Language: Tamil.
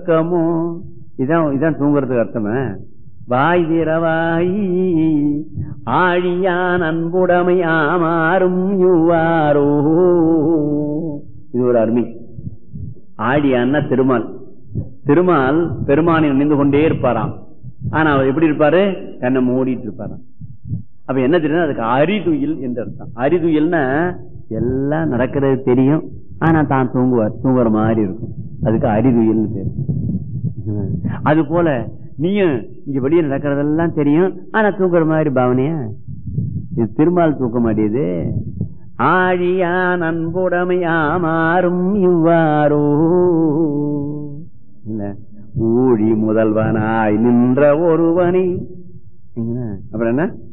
கமோ இதான் இதான் தூங்குறதுக்கு அர்த்தமே வாய் திறவாய் ஆழியான் அன்புடைமை ஆமாறும் யுவாரோ இது ஒரு அருமை ஆழியான்னா திருமால் திருமால் பெருமானை நின்று கொண்டே இருப்பாராம் ஆனா அவர் எப்படி இருப்பாரு கண்ணை மூடிட்டு இருப்பாராம் அப்ப என்ன தெரியும் அதுக்கு அரிதுயில் என்று அர்த்தம் அரிதுயில்னா எல்லாம் நடக்கிறது தெரியும் ஆனா தான் தூங்குவார் தூங்குற மாதிரி இருக்கும் அதுக்கு அரிதுயில் பேர் அது போல நீயும் இங்க வெளியே நடக்கிறதெல்லாம் தெரியும் ஆனா தூங்குற மாதிரி பாவனையா இது திருமால் தூக்க மாட்டேது ஆழியான் அன்புடைமை ஆமாறும் இவ்வாறோ இல்ல ஊழி முதல்வனாய் நின்ற ஒருவனை அப்புறம் என்ன